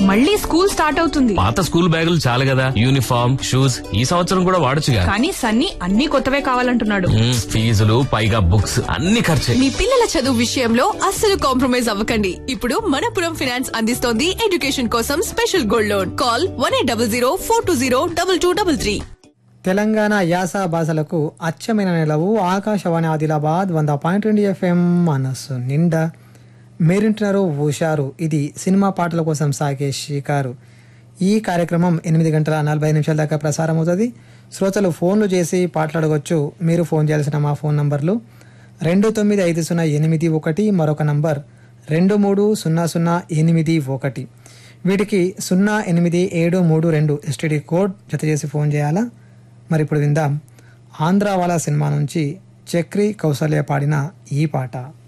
మళ్ళీ school start అవుతుంది పాత స్కూల్ బ్యాగులు చాలు కదా యూనిఫామ్ షూస్ ఈ సంవత్సరం కూడా వాడొచ్చుగా కానీ సన్నీ అన్ని కొత్తవే కావాలంటున్నాడు మ్మ్, ఫీజులు పైగా బుక్స్ అన్ని ఖర్చే మీ పిల్లల చదువు విషయంలో అస్సలు కాంప్రమైజ్ అవ్వకండి ఇప్పుడు మనపురం ఫైనాన్స్ అందిస్తోంది ఎడ్యుకేషన్ కోసం special gold loan call one eight double zero four two zero double two double three Telangana యాస భాషలకు అచ్చమైన నిలవు ఆకాశవాణి ఆదిలాబాద్ వంద పాయింట్ రెండు ఎఫ్ఎం మనస్సు నిండా మీరింటున్నారు హుషారు ఇది సినిమా పాటల కోసం సాగే షికారు ఈ కార్యక్రమం ఎనిమిది గంటల నలభై నిమిషాల దాకా ప్రసారం అవుతుంది శ్రోతలు ఫోన్లు చేసి పాటలాడవచ్చు మీరు ఫోన్ చేయాల్సిన మా ఫోన్ నంబర్లు రెండు తొమ్మిది ఐదు సున్నా ఎనిమిది ఒకటి మరొక నంబర్ రెండు మూడు సున్నా సున్నా ఎనిమిది ఒకటి వీటికి సున్నా ఎనిమిది ఏడు మూడు రెండు ఎస్టీడీ కోడ్ జత చేసి ఫోన్ చేయాలా మరి ఇప్పుడు విందాం ఆంధ్రావాలా సినిమా నుంచి చక్రి కౌసల్య పాడిన ఈ పాట